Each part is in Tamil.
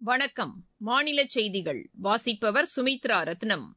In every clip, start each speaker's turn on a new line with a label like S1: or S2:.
S1: வணக்கம் மாநில செய்திகள் வாசிப்பவர் சுமித்ரா ரத்னம்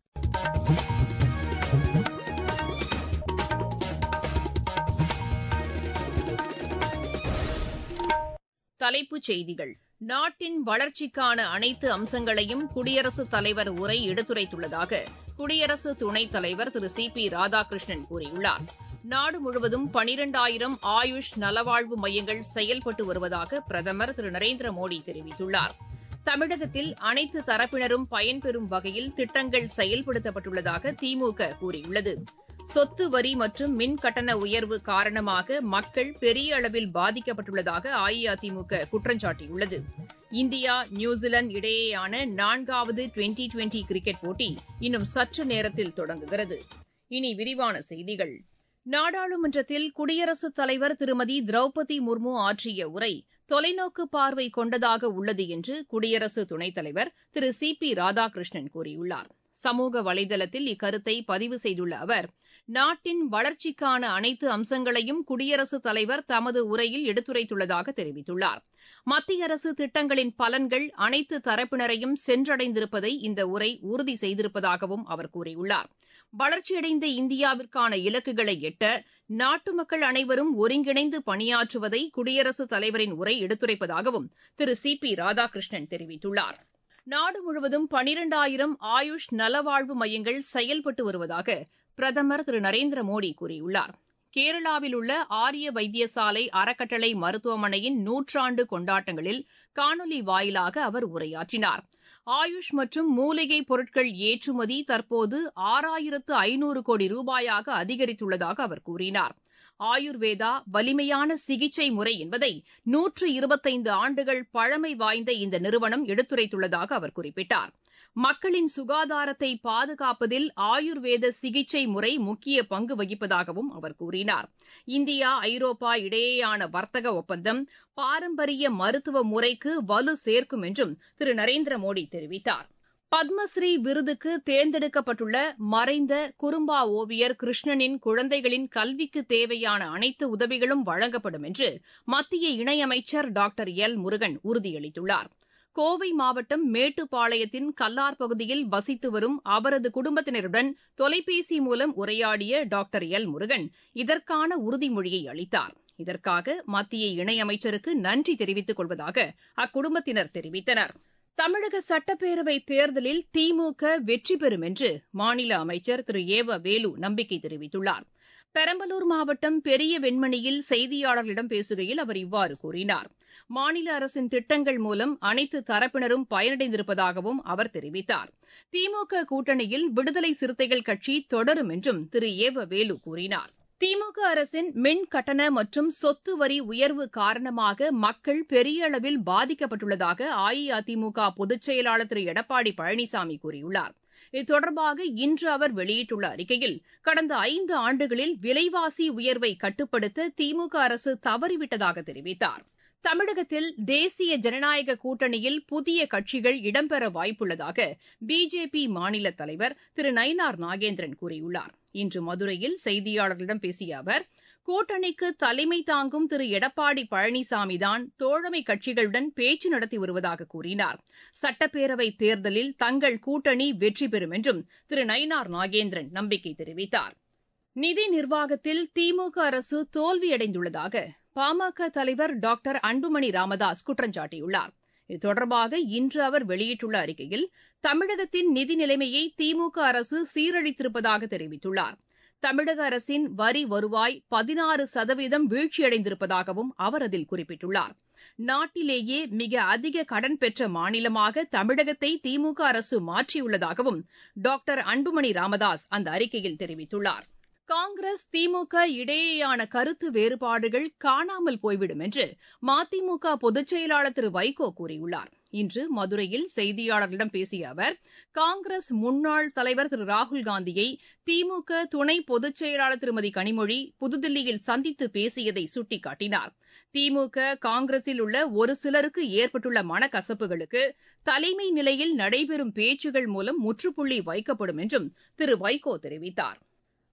S1: தலைப்புச் செய்திகள் நாட்டின் வளர்ச்சிக்கான அனைத்து அம்சங்களையும் குடியரசுத் தலைவர் உரை எடுத்துரைத்துள்ளதாக குடியரசு துணைத் தலைவர் திரு சி பி ராதாகிருஷ்ணன் கூறியுள்ளார் நாடு முழுவதும் பனிரெண்டாயிரம் ஆயுஷ் நலவாழ்வு மையங்கள் செயல்பட்டு வருவதாக பிரதமர் திரு நரேந்திர மோடி தெரிவித்துள்ளார் தமிழகத்தில் அனைத்து தரப்பினரும் பயன்பெறும் வகையில் திட்டங்கள் செயல்படுத்தப்பட்டுள்ளதாக திமுக கூறியுள்ளது சொத்து வரி மற்றும் மின் கட்டண உயர்வு காரணமாக மக்கள் பெரிய அளவில் பாதிக்கப்பட்டுள்ளதாக அஇஅதிமுக குற்றம் சாட்டியுள்ளது இந்தியா நியூசிலாந்து இடையேயான நான்காவது டுவெண்டி டுவெண்டி கிரிக்கெட் போட்டி இன்னும் சற்று நேரத்தில் தொடங்குகிறது இனி விரிவான செய்திகள் நாடாளுமன்றத்தில் குடியரசுத் தலைவர் திருமதி திரௌபதி முர்மு ஆற்றிய உரை தொலைநோக்கு பார்வை கொண்டதாக உள்ளது என்று குடியரசு துணைத் தலைவர் திரு சி பி ராதாகிருஷ்ணன் கூறியுள்ளார் சமூக வலைதளத்தில் இக்கருத்தை பதிவு செய்துள்ள அவர் நாட்டின் வளர்ச்சிக்கான அனைத்து அம்சங்களையும் குடியரசுத் தலைவர் தமது உரையில் எடுத்துரைத்துள்ளதாக தெரிவித்துள்ளார் மத்திய அரசு திட்டங்களின் பலன்கள் அனைத்து தரப்பினரையும் சென்றடைந்திருப்பதை இந்த உரை உறுதி செய்திருப்பதாகவும் அவர் கூறியுள்ளார் வளர்ச்சியடைந்த இந்தியாவிற்கான இலக்குகளை எட்ட நாட்டு மக்கள் அனைவரும் ஒருங்கிணைந்து பணியாற்றுவதை குடியரசுத் தலைவரின் உரை எடுத்துரைப்பதாகவும் திரு சி பி ராதாகிருஷ்ணன் தெரிவித்துள்ளார் நாடு முழுவதும் பனிரெண்டாயிரம் ஆயுஷ் நலவாழ்வு மையங்கள் செயல்பட்டு வருவதாக பிரதமர் திரு நரேந்திர மோடி கூறியுள்ளார் கேரளாவில் உள்ள ஆரிய வைத்தியசாலை அறக்கட்டளை மருத்துவமனையின் நூற்றாண்டு கொண்டாட்டங்களில் காணொலி வாயிலாக அவர் உரையாற்றினார் ஆயுஷ் மற்றும் மூலிகை பொருட்கள் ஏற்றுமதி தற்போது ஆறாயிரத்து ஐநூறு கோடி ரூபாயாக அதிகரித்துள்ளதாக அவர் கூறினார் ஆயுர்வேதா வலிமையான சிகிச்சை முறை என்பதை நூற்று இருபத்தைந்து ஆண்டுகள் பழமை வாய்ந்த இந்த நிறுவனம் எடுத்துரைத்துள்ளதாக அவர் குறிப்பிட்டார் மக்களின் சுகாதாரத்தை பாதுகாப்பதில் ஆயுர்வேத சிகிச்சை முறை முக்கிய பங்கு வகிப்பதாகவும் அவர் கூறினார் இந்தியா ஐரோப்பா இடையேயான வர்த்தக ஒப்பந்தம் பாரம்பரிய மருத்துவ முறைக்கு வலு சேர்க்கும் என்றும் திரு நரேந்திர மோடி தெரிவித்தார் பத்மஸ்ரீ விருதுக்கு தேர்ந்தெடுக்கப்பட்டுள்ள மறைந்த குறும்பா ஓவியர் கிருஷ்ணனின் குழந்தைகளின் கல்விக்கு தேவையான அனைத்து உதவிகளும் வழங்கப்படும் என்று மத்திய இணையமைச்சர் டாக்டர் எல் முருகன் உறுதியளித்துள்ளார் கோவை மாவட்டம் மேட்டுப்பாளையத்தின் கல்லார் பகுதியில் வசித்து வரும் அவரது குடும்பத்தினருடன் தொலைபேசி மூலம் உரையாடிய டாக்டர் எல் முருகன் இதற்கான உறுதிமொழியை அளித்தார் இதற்காக மத்திய இணையமைச்சருக்கு நன்றி தெரிவித்துக் கொள்வதாக அக்குடும்பத்தினர் தெரிவித்தனர் தமிழக சட்டப்பேரவை தேர்தலில் திமுக வெற்றி பெறும் என்று மாநில அமைச்சர் திரு ஏவ வேலு நம்பிக்கை தெரிவித்துள்ளார் பெரம்பலூர் மாவட்டம் பெரிய வெண்மணியில் செய்தியாளர்களிடம் பேசுகையில் அவர் இவ்வாறு கூறினார் மாநில அரசின் திட்டங்கள் மூலம் அனைத்து தரப்பினரும் பயனடைந்திருப்பதாகவும் அவர் தெரிவித்தார் திமுக கூட்டணியில் விடுதலை சிறுத்தைகள் கட்சி தொடரும் என்றும் திரு ஏவ வேலு கூறினார் திமுக அரசின் மின் கட்டண மற்றும் சொத்து வரி உயர்வு காரணமாக மக்கள் பெரிய அளவில் பாதிக்கப்பட்டுள்ளதாக அஇஅதிமுக பொதுச் செயலாளர் திரு எடப்பாடி பழனிசாமி கூறியுள்ளார் இது தொடர்பாக இன்று அவர் வெளியிட்டுள்ள அறிக்கையில் கடந்த ஐந்து ஆண்டுகளில் விலைவாசி உயர்வை கட்டுப்படுத்த திமுக அரசு தவறிவிட்டதாக தெரிவித்தார் தமிழகத்தில் தேசிய ஜனநாயக கூட்டணியில் புதிய கட்சிகள் இடம்பெற வாய்ப்புள்ளதாக பிஜேபி மாநில தலைவர் திரு நயினார் நாகேந்திரன் கூறியுள்ளார் இன்று மதுரையில் செய்தியாளர்களிடம் பேசிய அவர் கூட்டணிக்கு தலைமை தாங்கும் திரு எடப்பாடி பழனிசாமிதான் தோழமை கட்சிகளுடன் பேச்சு நடத்தி வருவதாக கூறினார் சட்டப்பேரவை தேர்தலில் தங்கள் கூட்டணி வெற்றி பெறும் என்றும் திரு நயினார் நாகேந்திரன் நம்பிக்கை தெரிவித்தார் நிதி நிர்வாகத்தில் திமுக அரசு தோல்வியடைந்துள்ளதாக பாமக தலைவர் டாக்டர் அன்புமணி ராமதாஸ் குற்றம் சாட்டியுள்ளார் இது தொடர்பாக இன்று அவர் வெளியிட்டுள்ள அறிக்கையில் தமிழகத்தின் நிதி நிலைமையை திமுக அரசு சீரழித்திருப்பதாக தெரிவித்துள்ளார் தமிழக அரசின் வரி வருவாய் பதினாறு சதவீதம் வீழ்ச்சியடைந்திருப்பதாகவும் அவர் அதில் குறிப்பிட்டுள்ளார் நாட்டிலேயே மிக அதிக கடன் பெற்ற மாநிலமாக தமிழகத்தை திமுக அரசு மாற்றியுள்ளதாகவும் டாக்டர் அன்புமணி ராமதாஸ் அந்த அறிக்கையில் தெரிவித்துள்ளார் காங்கிரஸ் திமுக இடையேயான கருத்து வேறுபாடுகள் காணாமல் போய்விடும் என்று மதிமுக பொதுச் செயலாளர் திரு வைகோ கூறியுள்ளார் இன்று மதுரையில் செய்தியாளர்களிடம் பேசிய அவர் காங்கிரஸ் முன்னாள் தலைவர் திரு ராகுல்காந்தியை திமுக துணை பொதுச் செயலாளர் திருமதி கனிமொழி புதுதில்லியில் சந்தித்து பேசியதை சுட்டிக்காட்டினார் திமுக காங்கிரஸில் உள்ள ஒரு சிலருக்கு ஏற்பட்டுள்ள மனக்கசப்புகளுக்கு தலைமை நிலையில் நடைபெறும் பேச்சுகள் மூலம் முற்றுப்புள்ளி வைக்கப்படும் என்றும் திரு வைகோ தெரிவித்தார்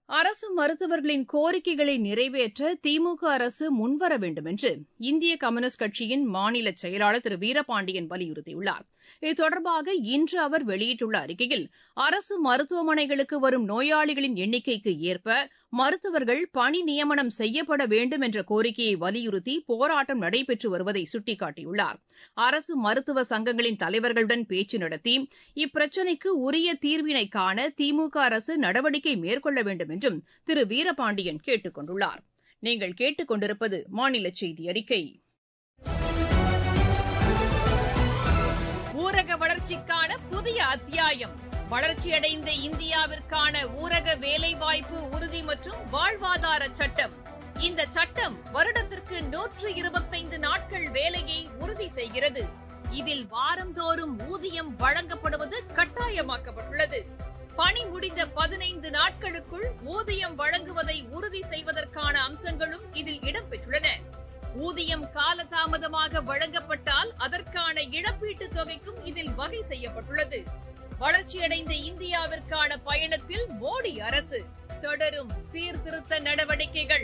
S1: அரசு மருத்துவர்களின் கோரிக்கைகளை நிறைவேற்ற திமுக அரசு முன்வர வேண்டும் என்று இந்திய கம்யூனிஸ்ட் கட்சியின் மாநில செயலாளர் திரு வீரபாண்டியன் வலியுறுத்தியுள்ளார் இது தொடர்பாக இன்று அவர் வெளியிட்டுள்ள அறிக்கையில் அரசு மருத்துவமனைகளுக்கு வரும் நோயாளிகளின் எண்ணிக்கைக்கு ஏற்ப மருத்துவர்கள் பணி நியமனம் செய்யப்பட வேண்டும் என்ற கோரிக்கையை வலியுறுத்தி போராட்டம் நடைபெற்று வருவதை சுட்டிக்காட்டியுள்ளார் அரசு மருத்துவ சங்கங்களின் தலைவர்களுடன் பேச்சு நடத்தி இப்பிரச்சினைக்கு உரிய தீர்வினை காண திமுக அரசு நடவடிக்கை மேற்கொள்ள வேண்டும் என்றும் திரு வீரபாண்டியன் கேட்டுக் கொண்டுள்ளார் நீங்கள் கேட்டுக் கொண்டிருப்பது மாநில செய்தி அறிக்கை ஊரக வளர்ச்சிக்கான புதிய அத்தியாயம் வளர்ச்சியடைந்த இந்தியாவிற்கான ஊரக வேலைவாய்ப்பு உறுதி மற்றும் வாழ்வாதார சட்டம் இந்த சட்டம் வருடத்திற்கு நூற்று இருபத்தைந்து நாட்கள் வேலையை உறுதி செய்கிறது இதில் வாரந்தோறும் ஊதியம் வழங்கப்படுவது கட்டாயமாக்கப்பட்டுள்ளது பணி முடிந்த பதினைந்து நாட்களுக்குள் ஊதியம் வழங்குவதை உறுதி செய்வதற்கான அம்சங்களும் இதில் இடம்பெற்றுள்ளன ஊதியம் காலதாமதமாக வழங்கப்பட்டால் அதற்கான இழப்பீட்டுத் தொகைக்கும் இதில் வகை செய்யப்பட்டுள்ளது வளர்ச்சியடைந்த இந்தியாவிற்கான பயணத்தில் மோடி அரசு தொடரும் சீர்திருத்த நடவடிக்கைகள்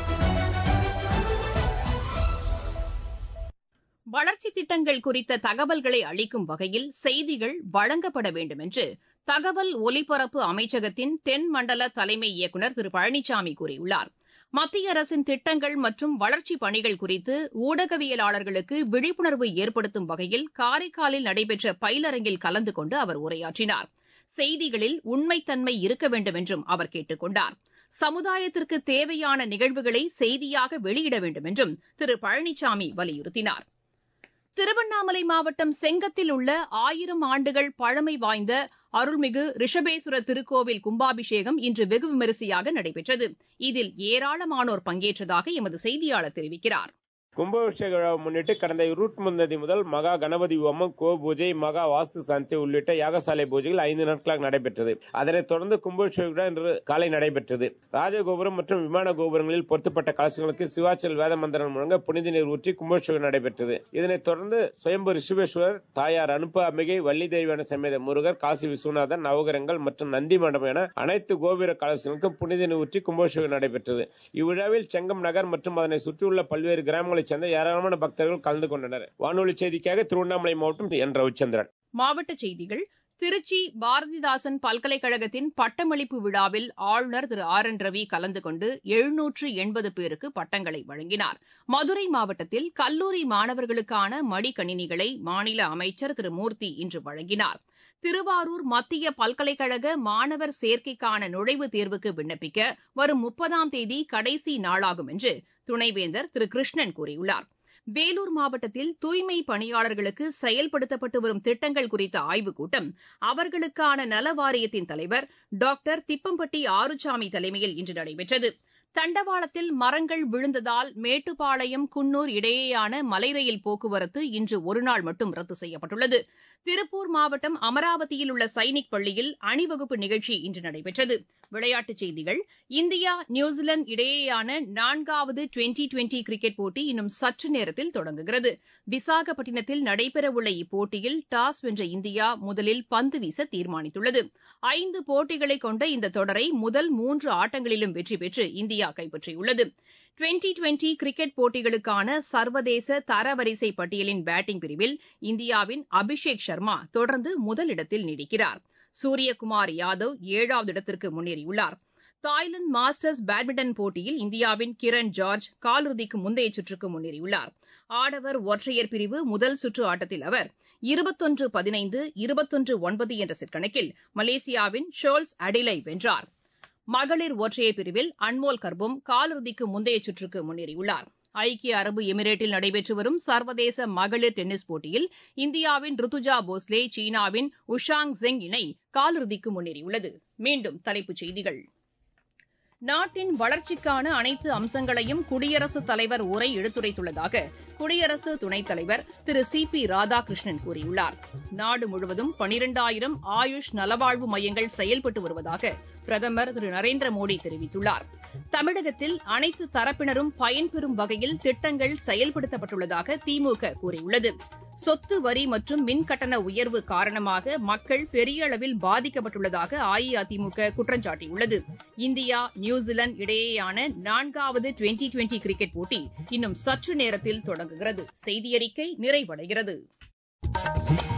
S1: வளர்ச்சி திட்டங்கள் குறித்த தகவல்களை அளிக்கும் வகையில் செய்திகள் வழங்கப்பட வேண்டும் என்று தகவல் ஒலிபரப்பு அமைச்சகத்தின் தென் மண்டல தலைமை இயக்குநர் திரு பழனிசாமி கூறியுள்ளார் மத்திய அரசின் திட்டங்கள் மற்றும் வளர்ச்சிப் பணிகள் குறித்து ஊடகவியலாளர்களுக்கு விழிப்புணர்வு ஏற்படுத்தும் வகையில் காரைக்காலில் நடைபெற்ற பயிலரங்கில் கலந்து கொண்டு அவர் உரையாற்றினார் செய்திகளில் உண்மைத்தன்மை இருக்க வேண்டும் என்றும் அவர் கேட்டுக் கொண்டார் சமுதாயத்திற்கு தேவையான நிகழ்வுகளை செய்தியாக வெளியிட வேண்டும் என்றும் திரு பழனிசாமி வலியுறுத்தினார் திருவண்ணாமலை மாவட்டம் செங்கத்தில் உள்ள ஆயிரம் ஆண்டுகள் பழமை வாய்ந்த அருள்மிகு ரிஷபேஸ்வர திருக்கோவில் கும்பாபிஷேகம் இன்று வெகு விமரிசையாக நடைபெற்றது இதில் ஏராளமானோர் பங்கேற்றதாக எமது செய்தியாளர் தெரிவிக்கிறார்
S2: கும்பாபிஷேக விழாவை முன்னிட்டு கடந்த ரூட் முன்னதி முதல் மகா கணபதி ஹோமம் கோ பூஜை மகா வாஸ்து சாந்தி உள்ளிட்ட யாகசாலை பூஜைகள் ஐந்து நாட்களாக நடைபெற்றது அதனைத் தொடர்ந்து கும்பாபிஷேக விழா இன்று காலை நடைபெற்றது ராஜகோபுரம் மற்றும் விமான கோபுரங்களில் பொருத்தப்பட்ட கலசங்களுக்கு சிவாச்சல் வேத மந்திரம் முழங்க புனித நீர் ஊற்றி கும்பாபிஷேகம் நடைபெற்றது இதனைத் தொடர்ந்து சுயம்பு ரிஷபேஸ்வரர் தாயார் அனுப்ப அம்பிகை வள்ளி தேவியான சமேத முருகர் காசி விஸ்வநாதன் நவகரங்கள் மற்றும் நந்தி மண்டபம் என அனைத்து கோபுர கலசங்களுக்கும் புனித நீர் ஊற்றி கும்பாபிஷேகம் நடைபெற்றது இவ்விழாவில் செங்கம் நகர் மற்றும் அதனை சுற்றியுள்ள பல்வேறு கிராமங்களை சேர்ந்த ஏராளமான பக்தர்கள் கலந்து கொண்டனர் வானொலி செய்திக்காக திருவண்ணாமலை மாவட்டம் என் ரவிச்சந்திரன்
S1: மாவட்டச் செய்திகள் திருச்சி பாரதிதாசன் பல்கலைக்கழகத்தின் பட்டமளிப்பு விழாவில் ஆளுநர் திரு ஆர் என் ரவி கலந்து கொண்டு எழுநூற்று எண்பது பேருக்கு பட்டங்களை வழங்கினார் மதுரை மாவட்டத்தில் கல்லூரி மாணவர்களுக்கான மடிக்கணினிகளை மாநில அமைச்சர் திரு மூர்த்தி இன்று வழங்கினார் திருவாரூர் மத்திய பல்கலைக்கழக மாணவர் சேர்க்கைக்கான நுழைவுத் தேர்வுக்கு விண்ணப்பிக்க வரும் முப்பதாம் தேதி கடைசி நாளாகும் என்று துணைவேந்தர் திரு கிருஷ்ணன் கூறியுள்ளார் வேலூர் மாவட்டத்தில் தூய்மை பணியாளர்களுக்கு செயல்படுத்தப்பட்டு வரும் திட்டங்கள் குறித்த ஆய்வுக் கூட்டம் அவர்களுக்கான நல வாரியத்தின் தலைவர் டாக்டர் திப்பம்பட்டி ஆறுசாமி தலைமையில் இன்று நடைபெற்றது தண்டவாளத்தில் மரங்கள் விழுந்ததால் மேட்டுப்பாளையம் குன்னூர் இடையேயான மலை ரயில் போக்குவரத்து இன்று ஒருநாள் மட்டும் ரத்து செய்யப்பட்டுள்ளது திருப்பூர் மாவட்டம் அமராவதியில் உள்ள சைனிக் பள்ளியில் அணிவகுப்பு நிகழ்ச்சி இன்று நடைபெற்றது விளையாட்டுச் செய்திகள் இந்தியா நியூசிலாந்து இடையேயான நான்காவது டுவெண்டி டுவெண்டி கிரிக்கெட் போட்டி இன்னும் சற்று நேரத்தில் தொடங்குகிறது விசாகப்பட்டினத்தில் நடைபெறவுள்ள இப்போட்டியில் டாஸ் வென்ற இந்தியா முதலில் பந்து வீச தீர்மானித்துள்ளது ஐந்து போட்டிகளை கொண்ட இந்த தொடரை முதல் மூன்று ஆட்டங்களிலும் வெற்றி பெற்று இந்தியா கைப்பற்றியுள்ளது டுவெண்டி டுவெண்டி கிரிக்கெட் போட்டிகளுக்கான சர்வதேச தரவரிசை பட்டியலின் பேட்டிங் பிரிவில் இந்தியாவின் அபிஷேக் சர்மா தொடர்ந்து முதலிடத்தில் நீடிக்கிறார் சூரியகுமார் யாதவ் ஏழாவது இடத்திற்கு முன்னேறியுள்ளார் தாய்லாந்து மாஸ்டர்ஸ் பேட்மிண்டன் போட்டியில் இந்தியாவின் கிரண் ஜார்ஜ் காலிறுதிக்கு முந்தைய சுற்றுக்கு முன்னேறியுள்ளார் ஆடவர் ஒற்றையர் பிரிவு முதல் சுற்று ஆட்டத்தில் அவர் இருபத்தொன்று பதினைந்து இருபத்தொன்று ஒன்பது என்ற செட் கணக்கில் மலேசியாவின் ஷோல்ஸ் அடிலை வென்றார் மகளிர் ஒற்றையர் பிரிவில் அன்மோல் கர்பும் காலிறுதிக்கு முந்தைய சுற்றுக்கு முன்னேறியுள்ளார் ஐக்கிய அரபு எமிரேட்டில் நடைபெற்று வரும் சர்வதேச மகளிர் டென்னிஸ் போட்டியில் இந்தியாவின் ருத்துஜா போஸ்லே சீனாவின் உஷாங் ஜெங் இணை காலிறுதிக்கு முன்னேறியுள்ளது மீண்டும் தலைப்புச் செய்திகள் நாட்டின் வளர்ச்சிக்கான அனைத்து அம்சங்களையும் குடியரசுத் தலைவர் உரை எடுத்துரைத்துள்ளதாக குடியரசு துணைத் தலைவர் திரு சி பி ராதாகிருஷ்ணன் கூறியுள்ளார் நாடு முழுவதும் பனிரெண்டாயிரம் ஆயுஷ் நலவாழ்வு மையங்கள் செயல்பட்டு வருவதாக பிரதமர் திரு நரேந்திர மோடி தெரிவித்துள்ளார் தமிழகத்தில் அனைத்து தரப்பினரும் பயன்பெறும் வகையில் திட்டங்கள் செயல்படுத்தப்பட்டுள்ளதாக திமுக கூறியுள்ளது சொத்து வரி மற்றும் மின் கட்டண உயர்வு காரணமாக மக்கள் பெரிய அளவில் பாதிக்கப்பட்டுள்ளதாக அஇஅதிமுக குற்றம் சாட்டியுள்ளது இந்தியா நியூசிலாந்து இடையேயான நான்காவது டுவெண்டி டுவெண்டி கிரிக்கெட் போட்டி இன்னும் சற்று நேரத்தில் தொடங்குகிறது செய்தியறிக்கை நிறைவடைகிறது